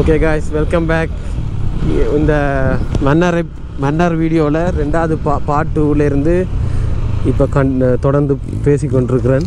okay guys welcome back இந்த மன்னாரை மன்னார் வீடியோவில் ரெண்டாவது பா பார்ட் டூவிலேருந்து இப்போ கண் தொடர்ந்து பேசி கொண்டிருக்கிறேன்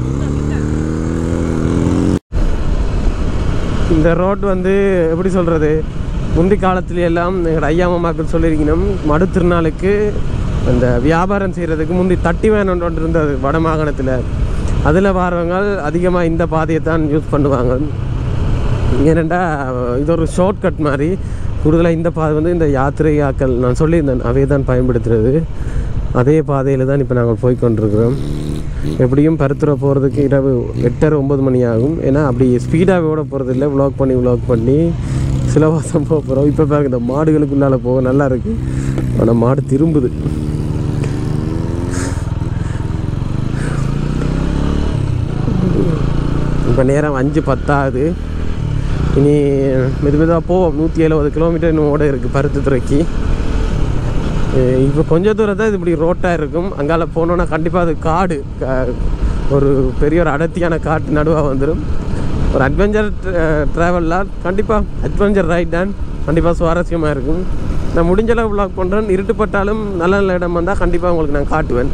இந்த ரோட் வந்து எப்படி சொல்கிறது முந்தி காலத்துல எல்லாம் எங்கள் ஐயா மாமாக்கள் சொல்லியிருக்கணும் மடு திருநாளுக்கு அந்த வியாபாரம் செய்கிறதுக்கு முந்தி தட்டி வேன் ஒன்று ஒன்று இருந்தது வட மாகாணத்தில் அதில் வாரவங்க அதிகமாக இந்த பாதையை தான் யூஸ் பண்ணுவாங்க ஏனெண்டா இது ஒரு ஷார்ட் கட் மாதிரி கூடுதலாக இந்த பாதை வந்து இந்த யாத்திரையாக்கள் நான் சொல்லியிருந்தேன் அவை தான் பயன்படுத்துகிறது அதே பாதையில் தான் இப்போ நாங்கள் போய் கொண்டிருக்கிறோம் எப்படியும் பருத்துறை போகிறதுக்கு இரவு எட்டரை ஒம்பது மணி ஆகும் ஏன்னா அப்படி ஸ்பீடாக ஓட போகிறது இல்லை விளாக் பண்ணி விளாக் பண்ணி சிலவாசம் போக போகிறோம் இப்போ பாருங்க இந்த மாடுகளுக்குள்ளால போக நல்லா இருக்குது ஆனால் மாடு திரும்புது இப்போ நேரம் அஞ்சு பத்தாகுது இனி மெது மெதுவாக போவோம் நூற்றி எழுபது கிலோமீட்டர் இன்னும் ஓட இருக்குது பருத்தித்துறைக்கு இப்போ கொஞ்ச தூரம் தான் இது இப்படி ரோட்டாக இருக்கும் அங்கால போனோன்னா கண்டிப்பாக அது காடு க- ஒரு பெரிய ஒரு அடர்த்தியான காட்டு நடுவாக வந்துடும் ஒரு அட்வென்ச்சர் ட்ராவல்லாம் கண்டிப்பாக அட்வென்ச்சர் ரைட் தான் கண்டிப்பாக சுவாரஸ்யமாக இருக்கும் நான் முடிஞ்ச அளவு vlog பண்ணுறேன் இருட்டுப்பட்டாலும் நல்ல நல்ல இடம் வந்தால் கண்டிப்பாக உங்களுக்கு நான் காட்டுவேன்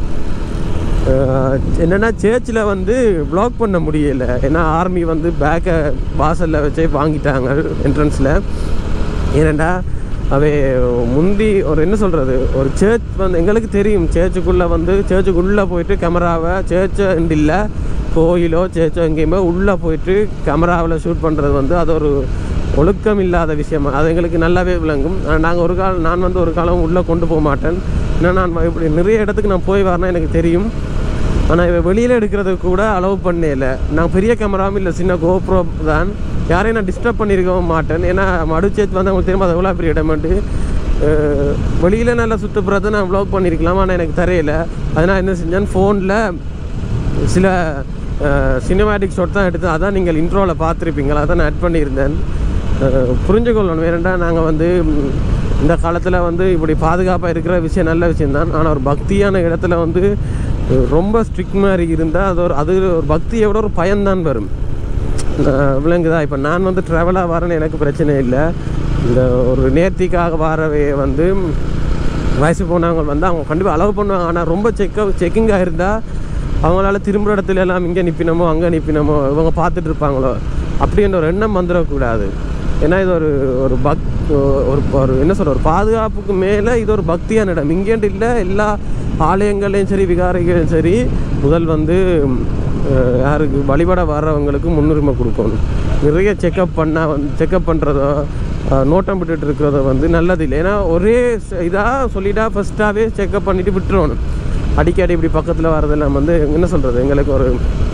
அஹ் என்னன்னா சேர்ச்சில் வந்து ப்ளாக் பண்ண முடியல ஏன்னா ஆர்மி வந்து பேக்கை வாசலில் வச்சே வாங்கிட்டாங்க என்ட்ரன்ஸில் ஏனண்டா அவை முந்தி ஒரு என்ன சொல்கிறது ஒரு சேர்ச் வந்து எங்களுக்கு தெரியும் சேர்ச்சுக்குள்ளே வந்து சேர்ச்சுக்குள்ளே போயிட்டு கேமராவை சேர்ச்சை இல்லை கோயிலோ சேர்ச்சோ எங்கேயுமே உள்ளே போயிட்டு கேமராவில் ஷூட் பண்ணுறது வந்து அது ஒரு ஒழுக்கம் இல்லாத விஷயமா அது எங்களுக்கு நல்லாவே விளங்கும் நாங்கள் ஒரு காலம் நான் வந்து ஒரு காலம் உள்ளே கொண்டு போக மாட்டேன் ஏன்னா நான் இப்படி நிறைய இடத்துக்கு நான் போய் வரேன்னா எனக்கு தெரியும் ஆனால் இவ வெளியில் எடுக்கிறதுக்கு கூட அலோவ் பண்ணல நான் பெரிய கேமராவும் இல்லை சின்ன கோப்ரோ தான் யாரையும் நான் டிஸ்டர்ப் பண்ணியிருக்கவும் மாட்டேன் ஏன்னா மடுச்சேச்சு வந்து அவங்களுக்கு திரும்ப அது எவ்வளோ பெரிய இடமாட்டு வெளியில் நல்லா சுற்றுப்புறத்தை நான் வ்ளாக் பண்ணியிருக்கலாம் ஆனால் எனக்கு தெரியல அதனால் என்ன செஞ்சேன் ஃபோனில் சில சினிமேட்டிக் ஷாட் தான் எடுத்து அதான் நீங்கள் இன்ட்ரோவில் பார்த்துருப்பீங்களா அதான் நான் ஆட் பண்ணியிருந்தேன் அஹ், புரிஞ்சுக்கொள்ளணும் ஏனெண்டா நாங்கள் வந்து ம், இந்த காலத்தில் வந்து இப்படி பாதுகாப்பாக இருக்கிற விஷயம் நல்ல விஷயம்தான் ஆனால் ஒரு பக்தியான இடத்துல வந்து அஹ், ரொம்ப ஸ்ட்ரிக்ட் மாதிரி இருந்தால் அது ஒரு அது ஒரு பக்தியை விட ஒரு பயம்தான் வரும் அஹ், விளங்குதா இப்போ நான் வந்து ட்ராவலாக வரேன்னு எனக்கு பிரச்சனை இல்லை இந்த ஒரு நேர்த்திக்காக வரவே வந்து வயசு போனவங்க வந்து அவங்க கண்டிப்பாக அலோவ் பண்ணுவாங்க ஆனால் ரொம்ப செக்க செக்கிங்காக இருந்தால் அவங்களால திரும்புகிற இடத்துல எல்லாம் இங்கே நிற்பினமோ அங்கே நிற்பினமோ இவங்க பார்த்துட்டு இருப்பாங்களோ அப்படின்ற ஒரு எண்ணம் வந்துடக்கூடாது ஏன்னா இது ஒரு ஒரு பக் ஒரு ஒரு என்ன சொல்ற ஒரு பாதுகாப்புக்கு மேலே இது ஒரு பக்தியான இடம் இங்கேண்டு இல்லை எல்லா ஆலயங்களையும் சரி விகாரைகளையும் சரி முதல் வந்து அஹ், யாருக்கு வழிபட வர்றவங்களுக்கு முன்னுரிமை கொடுக்கணும் நிறைய செக்கப் பண்ணால் வந்து செக்கப் பண்ணுறதோ நோட்டம் விட்டுட்டு இருக்கிறதோ வந்து நல்லது இல்லை ஏன்னா ஒரே இதாக சொல்லிட்டா ஃபஸ்ட்டாகவே செக்கப் பண்ணிவிட்டு விட்டுறணும் அடிக்கடி இப்படி பக்கத்தில் வர்றதெல்லாம் வந்து என்ன சொல்கிறது எங்களுக்கு ஒரு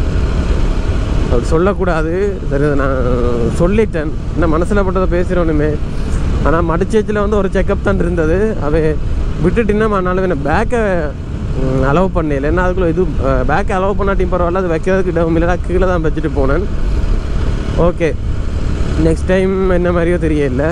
அப்படி சொல்லக்கூடாது சரி அதை நான் சொல்லிட்டேன் என்ன மனசில் பட்டதை பேசுகிறோனுமே ஆனால் மடிச்சேச்சில் வந்து ஒரு செக்கப் தான் இருந்தது அவை விட்டுட்டின்னா ஆனாலும் என்ன பேக்கை அலோவ் பண்ணல ஏன்னா அதுக்குள்ளே இது பேக்கை அலோவ் பண்ணாட்டியும் பரவாயில்ல அது வைக்கிறதுக்கு இடம் இல்லைனா கீழே தான் வச்சுட்டு போனேன் ஓகே நெக்ஸ்ட் டைம் என்ன மாதிரியோ தெரியல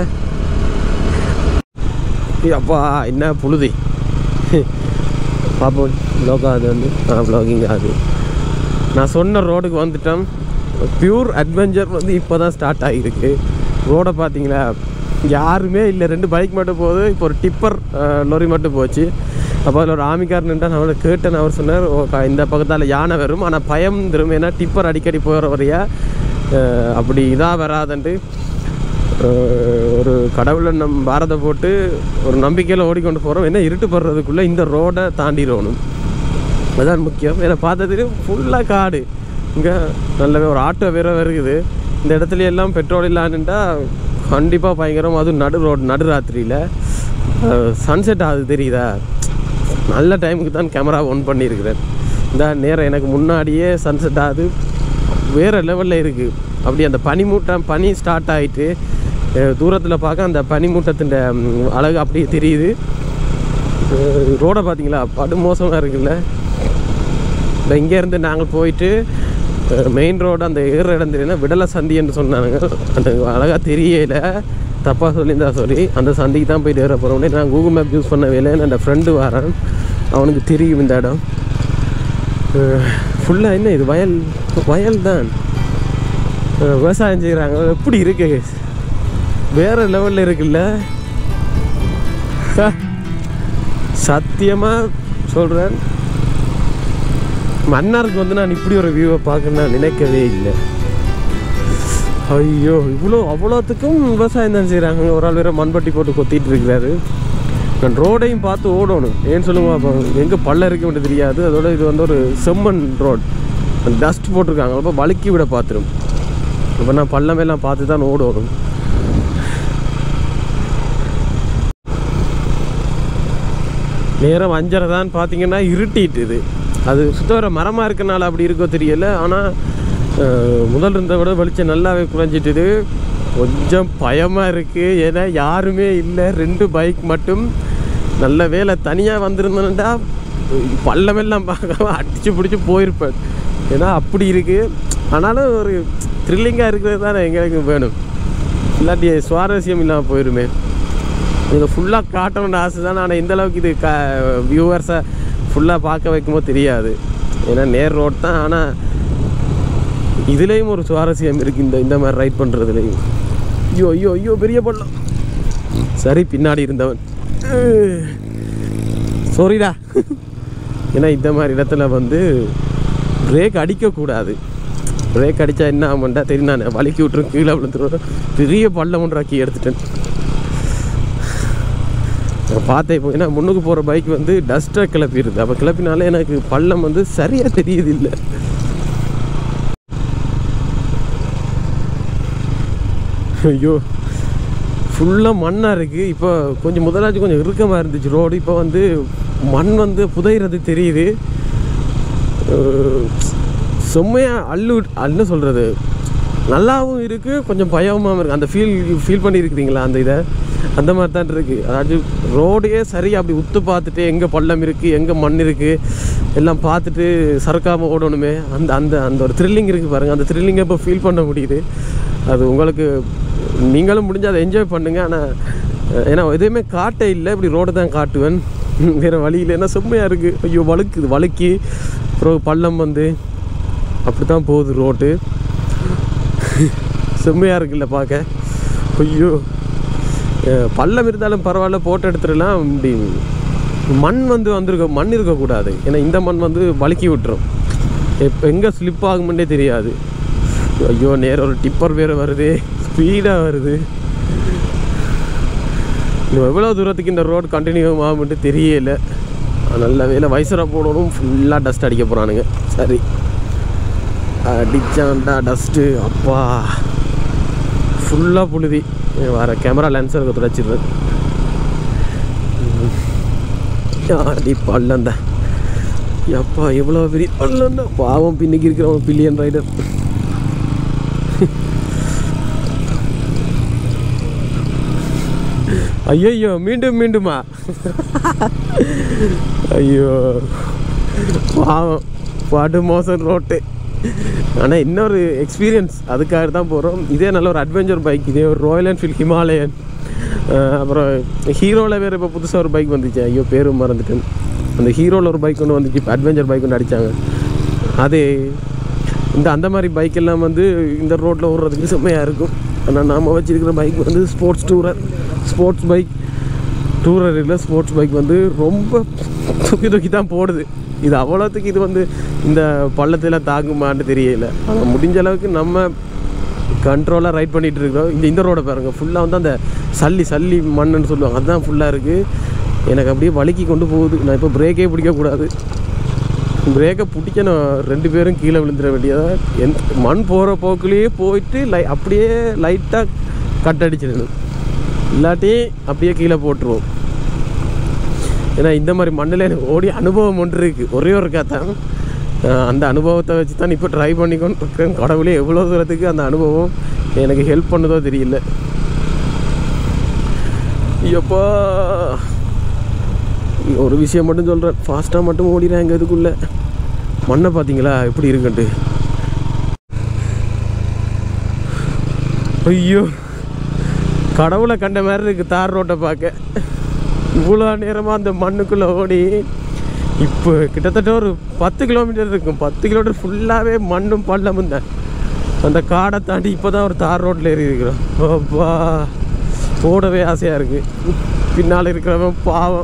ஏய் அப்பா என்ன புழுதி பார்ப்போம் வ்ளாக் ஆகுது வந்து ஆ வ்ளாகிங் ஆகுது நான் சொன்ன ரோடுக்கு வந்துட்டோம் பியூர் அட்வென்ச்சர் வந்து இப்போ தான் ஸ்டார்ட் ஆகிருக்கு ரோடை பார்த்தீங்களா யாருமே இல்லை ரெண்டு பைக் மட்டும் போகுது இப்போ ஒரு டிப்பர் லொரி மட்டும் போச்சு அப்போ அதில் ஒரு ஆமிக்கார் நின்றா நான் அவரை கேட்டேன் அவர் சொன்னார் "ஓ, க- இந்த பக்கத்தால் யானை வரும் ஆனால் பயம் தரும் ஏன்னா டிப்பர் அடிக்கடி போகிற வரையா அஹ், அப்படி இதாக வராதுன்ட்டு அஹ், ஒரு கடவுளை நம் பாரத போட்டு ஒரு நம்பிக்கையில் ஓடிக்கொண்டு போகிறோம் என்ன இருட்டு படுறதுக்குள்ளே இந்த ரோடை தாண்டிடணும் அதான் முக்கியம் ஏன்னா பார்த்தது ஃபுல்லாக காடு இங்கே நல்லவே ஒரு ஆட்டோ வேற வருகுது இந்த இடத்துல எல்லாம் பெட்ரோல் இல்லான்னுட்டா கண்டிப்பாக பயங்கரம் அதுவும் நடு ரோடு நடு ராத்திரியில் சன்செட் ஆகுது தெரியுதா நல்ல டைமுக்கு தான் கேமரா ஒன் பண்ணியிருக்கிறேன் இந்த நேரம் எனக்கு முன்னாடியே சன்செட் ஆகுது வேறு லெவலில் இருக்குது அப்படி அந்த பனிமூட்டம் பனி ஸ்டார்ட் ஆகிட்டு தூரத்தில் பார்க்க அந்த பனிமூட்டத்தின் ம், அழகு அப்படியே தெரியுது ரோடை பார்த்தீங்களா படு மோசமாக இருக்குல்ல இந்த இங்கேருந்து நாங்கள் போயிட்டு மெயின் ரோடு அந்த ஏற இடம் தெரியல விடலை சந்தி என்று சொன்னாங்க அந்த அழகாக தெரியல தப்பாக சொல்லியிருந்தா சொல்லி அந்த சந்திக்கு தான் போயிட்டு ஏற போகிறோம் நான் கூகுள் மேப் யூஸ் பண்ணவே இல்லை என் ஃப்ரெண்டு வரான் அவனுக்கு தெரியும் இந்த இடம் ஃபுல்லாக என்ன இது வயல் வயல் தான் அஹ் விவசாயம் செய்கிறாங்க எப்படி இருக்கு வேற லெவலில் இருக்குல்ல ஹ, சத்தியமா சொல்கிறேன் மன்னாருக்கு வந்து நான் இப்படி ஒரு வியூவை பார்க்க நான் நினைக்கவே இல்லை ஐயோ இவ்வளோ அவ்வளோத்துக்கும் விவசாயம் தான் செய்கிறாங்க ஒரு ஆள் வேற மண்பட்டி போட்டு கொத்திட்டு இருக்கிறாரு நான் ரோடையும் பார்த்து ஓடணும் ஏன்னு சொல்லுங்க அப்போ எங்கே பள்ளம் இருக்க வேண்டியது தெரியாது அதோட இது வந்து ஒரு செம்மண் ரோட் டஸ்ட் போட்டிருக்காங்க அப்போ வழுக்கி விட பார்த்துரும் இப்போ நான் பள்ளமெல்லாம் பார்த்து தான் ஓடணும் நேரம் அஞ்சரை தான் பார்த்தீங்கன்னா இருட்டிட்டுது அது சுத்த வர மரமாக இருக்கனால அப்படி இருக்கோ தெரியல ஆனால் முதல் இருந்த விட வெளிச்சம் நல்லாவே குறைஞ்சிட்டுது கொஞ்சம் பயமாக இருக்குது ஏன்னா யாருமே இல்லை ரெண்டு பைக் மட்டும் நல்ல வேலை தனியாக வந்திருந்தேன்டா பள்ளமெல்லாம் பார்க்காம அடிச்சு பிடிச்சி போயிருப்பேன் ஏன்னா அப்படி இருக்குது ஆனாலும் ஒரு த்ரில்லிங்காக இருக்கிறது தானே எங்களுக்கு வேணும் இல்லாட்டி சுவாரஸ்யம் இல்லாமல் போயிருமே இதை ஃபுல்லாக காட்டணும்னு ஆசை தான் ஆனால் இந்த அளவுக்கு இது க வியூவர்ஸை ஃபுல்லாக பார்க்க வைக்கும்போது தெரியாது ஏன்னா நேர் ரோட் தான் ஆனால் இதுலேயும் ஒரு சுவாரஸ்யம் இருக்குது இந்த இந்த மாதிரி ரைட் பண்ணுறதுலேயும் ஐயோ ஐயோ ஐயோ பெரிய பள்ளம் சரி பின்னாடி இருந்தவன் சாரிடா ஏன்னா இந்த மாதிரி இடத்துல வந்து பிரேக் அடிக்கக்கூடாது பிரேக் அடித்தா என்ன ஆகும்டா தெரியும் நான் வலிக்கி விட்டுரும் கீழே விழுந்துரும் பெரிய பள்ளம் ஒன்றாக்கி எடுத்துட்டேன் நான் பார்த்தேன் இப்போ ஏன்னா முன்னுக்கு போகிற பைக் வந்து டஸ்ட்டை கிளப்பிடுது அப்போ கிளப்பினாலே எனக்கு பள்ளம் வந்து சரியாக தெரியுது இல்லை ஐயோ ஃபுல்லாக மண்ணாக இருக்குது இப்போ கொஞ்சம் முதலாச்சும் கொஞ்சம் இறுக்கமாக இருந்துச்சு ரோடு இப்போ வந்து மண் வந்து புதையிறது தெரியுது அஹ் செம்மையாக அள்ளு என்ன சொல்கிறது நல்லாவும் இருக்குது கொஞ்சம் பயமாகவும் இருக்குது அந்த ஃபீல் ஃபீல் பண்ணியிருக்கிறீங்களா அந்த இதை அந்த மாதிரி தான் இருக்குது அதாவது ரோடையே சரியாக அப்படி உத்து பார்த்துட்டு எங்கே பள்ளம் இருக்குது எங்கே மண் இருக்குது எல்லாம் பார்த்துட்டு சறுக்காமல் ஓடணுமே அந்த அந்த அந்த ஒரு த்ரில்லிங் இருக்குது பாருங்கள் அந்த த்ரில்லிங்கை இப்போ ஃபீல் பண்ண முடியுது அது உங்களுக்கு நீங்களும் முடிஞ்சு அதை என்ஜாய் பண்ணுங்கள் ஆனால் ஏன்னா எதுவுமே காட்ட இல்லை இப்படி ரோடை தான் காட்டுவேன் வேறு வழி இல்லைன்னா செம்மையாக இருக்குது ஐயோ வழுக்குது வழுக்கி அப்புறம் பள்ளம் வந்து அப்படி தான் போகுது ரோட்டு செம்மையாக இருக்குல்ல பார்க்க ஐயோ அஹ் பள்ளம் இருந்தாலும் பரவாயில்ல போட்டோ எடுத்துடலாம் இப்படி மண் வந்து வந்திருக்க மண் இருக்கக்கூடாது ஏன்னா இந்த மண் வந்து வழுக்கி விட்டுரும் எப்போ எங்கே ஸ்லிப் ஆகுமுன்னே தெரியாது ஐயோ நேரம் ஒரு டிப்பர் வேறு வருது ஸ்பீடாக வருது இன்னும் எவ்வளோ தூரத்துக்கு இந்த ரோடு கண்டினியூ ஆகும்ட்டு தெரியல நல்ல வேலை வயசுரை போடணும் ஃபுல்லாக டஸ்ட் அடிக்க போகிறானுங்க சரி அடிச்சான்டா டஸ்ட்டு அப்பா ஃபுல்லாக புழுதி வர கேமரா லென்ஸ் இருக்க துடைச்சிடுறேன் அடி பள்ளம் தான் அப்பா எவ்வளோ பெரிய பள்ளம் தான் பாவம் பின்னிக்கு இருக்கிறவன் பில்லியன் ரைடர் ஐயோ மீண்டும் மீண்டுமா ஐயோ பாவம் பாடு மோசம் ரோட்டு ஆனால் இன்னொரு எக்ஸ்பீரியன்ஸ் அதுக்காக தான் போகிறோம் இதே நல்ல ஒரு அட்வென்ச்சர் பைக் இதே ஒரு ராயல் என்ஃபீல்ட் ஹிமாலயன் அஹ் அப்புறம் ஹீரோவில் வேறு இப்போ புதுசாக ஒரு பைக் வந்துச்சு ஐயோ பேரும் மறந்துட்டேன் அந்த ஹீரோவில் ஒரு பைக் ஒன்று வந்துச்சு இப்போ அட்வென்ச்சர் பைக் ஒன்று அடித்தாங்க அது இந்த அந்த மாதிரி பைக் எல்லாம் வந்து இந்த ரோட்டில் ஓடுறதுக்கு செம்மையாக இருக்கும் ஆனால் நாம் வச்சிருக்கிற பைக் வந்து sports tourer sports bike tourer இல்லை ஸ்போர்ட்ஸ் பைக் வந்து ரொம்ப தூக்கி தூக்கி தான் போடுது இது அவ்வளோத்துக்கு இது வந்து இந்த பள்ளத்தில் தாங்குமான்னு தெரியல ஆனால் முடிஞ்ச அளவுக்கு நம்ம கண்ட்ரோலாக ரைட் பண்ணிகிட்டு இருக்கிறோம் இந்த இந்த ரோடை பாருங்கள் ஃபுல்லாக வந்து அந்த சல்லி சல்லி மண்ணுன்னு சொல்லுவாங்க அதுதான் ஃபுல்லாக இருக்குது எனக்கு அப்படியே வழுக்கி கொண்டு போகுது நான் இப்போ பிரேக்கே பிடிக்கக்கூடாது பிரேக்கை பிடிக்கணும் ரெண்டு பேரும் கீழே விழுந்துட வேண்டியதா எந்த மண் போகிற போக்குலேயே போயிட்டு லை அப்படியே லைட்டாக கட் அடிச்சிடணும் இல்லாட்டி அப்படியே கீழே போட்டுருவோம் ஏன்னா இந்த மாதிரி மண்ணில் எனக்கு ஓடி அனுபவம் ஒன்று இருக்குது ஒரே ஒரு கத்தான் அந்த அனுபவத்தை வச்சு தான் இப்போ ட்ரை பண்ணிக்கொண்டு இருக்கேன் கடவுளே எவ்வளோ தூரத்துக்கு அந்த அனுபவம் எனக்கு ஹெல்ப் பண்ணுதோ தெரியல ஐயப்பா ஒரு விஷயம் மட்டும் சொல்கிறேன் ஃபாஸ்ட்டாக மட்டும் ஓடிடுறாங்க இதுக்குள்ளே மண்ணை பார்த்தீங்களா எப்படி இருக்குன்ட்டு ஐயோ கடவுளை கண்ட மாதிரி இருக்குது தார் ரோட்டை பார்க்க இவ்வளோ நேரமாக அந்த மண்ணுக்குள்ளே ஓடி இப்போ கிட்டத்தட்ட ஒரு பத்து கிலோமீட்டர் இருக்கும் பத்து கிலோமீட்டர் ஃபுல்லாகவே மண்ணும் பள்ளமும் தான் அந்த காடை தாண்டி இப்போ தான் ஒரு தார் ரோட்டில் ஏறி இருக்கிறோம் அப்பா போடவே ஆசையாக இருக்குது பின்னால் இருக்கிறவன் பாவம்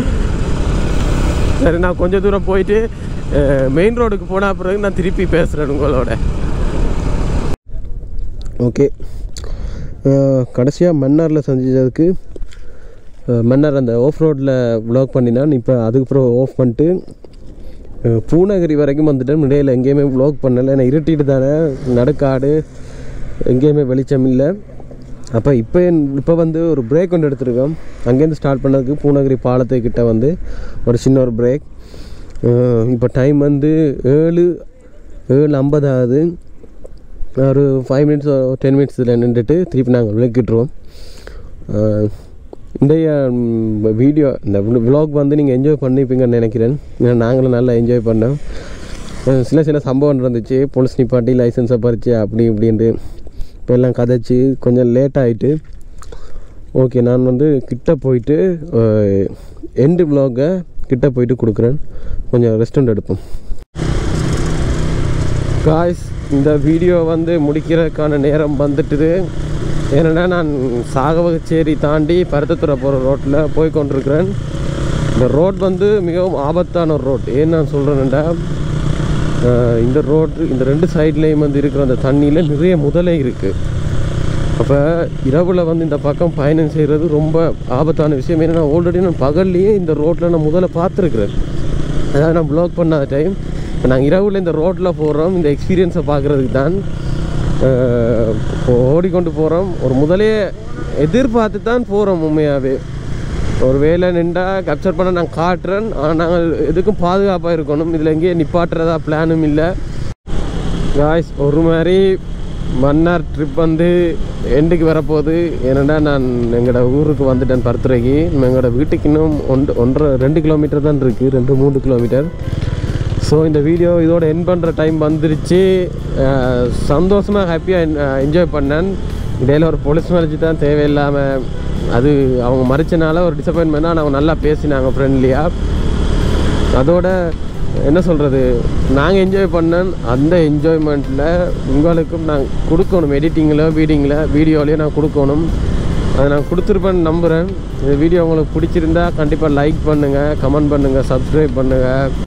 சரி நான் கொஞ்சம் தூரம் போயிட்டு மெயின் ரோடுக்கு போன பிறகு நான் திருப்பி பேசுகிறேன் உங்களோட ஓகே கடைசியாக மன்னாரில் செஞ்சதுக்கு அஹ், மன்னார் அந்த ஆஃப் ரோட்டில் வ்ளாக் பண்ணினான் இப்போ அதுக்கப்புறம் ஆஃப் பண்ணிட்டு அஹ், பூநகரி வரைக்கும் வந்துட்டேன் இடையில எங்கேயுமே வ்ளாக் பண்ணலை ஏன்னா இருட்டிட்டு தானே நடுக்காடு எங்கேயுமே வெளிச்சம் இல்லை அப்போ இப்போ இப்போ வந்து ஒரு பிரேக் ஒன்று எடுத்திருக்கோம் அங்கேருந்து ஸ்டார்ட் பண்ணதுக்கு பூநகரி பாலத்துக்கிட்ட வந்து ஒரு சின்ன ஒரு பிரேக் இப்போ டைம் வந்து ஏழு ஏழு ஐம்பது ஆகுது ஒரு ஃபைவ் மினிட்ஸ் டென் மினிட்ஸில் நின்றுட்டு திருப்பி நாங்கள் விளக்கிட்டுருவோம் இன்றைய வீடியோ இந்த விலாக் வந்து நீங்கள் என்ஜாய் பண்ணிப்பீங்கன்னு நினைக்கிறேன் ஏன்னா நாங்களும் நல்லா என்ஜாய் பண்ணோம் அஹ் சில சில சம்பவம் நடந்துச்சு போலீஸ் நிப்பாட்டி லைசன்ஸை பறிச்சு அப்படி இப்படின்ட்டு இப்போ எல்லாம் கதைச்சி கொஞ்சம் லேட் ஆகிட்டு ஓகே நான் வந்து கிட்ட போயிட்டு எண்டு விலாகை கிட்ட போயிட்டு கொடுக்குறேன் கொஞ்சம் ரெஸ்டாரண்ட் எடுப்போம் காய்ஸ் இந்த வீடியோ வந்து முடிக்கிறதுக்கான நேரம் வந்துட்டுது ஏன்னா நான் சாகவகச்சேரி தாண்டி பருத்தத்துறை போகிற ரோட்டில் போய் கொண்டிருக்கிறேன் இந்த ரோட் வந்து மிகவும் ஆபத்தான ஒரு ரோட் ஏன் நான் சொல்கிறேன்டா இந்த ரோட் இந்த ரெண்டு சைட்லேயும் வந்து இருக்கிற அந்த தண்ணியில் நிறைய முதலை இருக்குது அப்போ இரவில் வந்து இந்த பக்கம் பயணம் செய்கிறது ரொம்ப ஆபத்தான விஷயம் ஏன்னா ஆல்ரெடி நான் பகல்லையே இந்த ரோட்டில் நான் முதல்ல பார்த்துருக்குறேன் அதாவது நான் ப்ளாக் பண்ணாத டைம் இப்போ நாங்கள் இரவில் இந்த ரோட்டில் போகிறோம் இந்த எக்ஸ்பீரியன்ஸை பார்க்குறதுக்கு தான் அஹ், இப்போ ஓடிக்கொண்டு போகிறோம் ஒரு முதலே எதிர்பார்த்து தான் போகிறோம் உண்மையாகவே ஒரு வேலை நின்றா கேப்சர் பண்ண நான் காட்டுறேன் ஆனால் நாங்கள் எதுக்கும் பாதுகாப்பாக இருக்கணும் இதில் எங்கேயே நிப்பாட்டுறதா பிளானும் இல்லை காய்ஸ் ஒரு மாதிரி மன்னார் ட்ரிப் வந்து எண்டுக்கு வரப்போகுது ஏன்னா நான் எங்களோட ஊருக்கு வந்துட்டேன் பருத்துறைக்கு எங்களோட வீட்டுக்கு இன்னும் ஒன்று ஒன்றரை ரெண்டு கிலோமீட்டர் தான் இருக்குது ரெண்டு மூணு கிலோமீட்டர் ஸோ இந்த வீடியோ இதோட என் பண்ணுற டைம் வந்துருச்சு அஹ் சந்தோஷமாக ஹாப்பியாக என்ஜாய் பண்ணேன் இடையில ஒரு போலீஸ் மேரேஜ் தான் தேவையில்லாமல் அது அவங்க மறிச்சனால ஒரு டிசப்பாயின்மெண்ட் ஆனால் அவங்க நல்லா பேசினாங்க ஃப்ரெண்ட்லியாக அதோட என்ன சொல்கிறது நாங்கள் என்ஜாய் பண்ணோம் அந்த என்ஜாய்மெண்ட்டில் உங்களுக்கும் நான் கொடுக்கணும் எடிட்டிங்கில் வீடிங்கில் வீடியோலையும் நான் கொடுக்கணும் அதை நான் கொடுத்துருப்பேன்னு நம்புகிறேன் இந்த வீடியோ உங்களுக்கு பிடிச்சிருந்தா கண்டிப்பாக லைக் பண்ணுங்கள் கமெண்ட் பண்ணுங்கள் சப்ஸ்கிரைப் பண்ணுங்கள்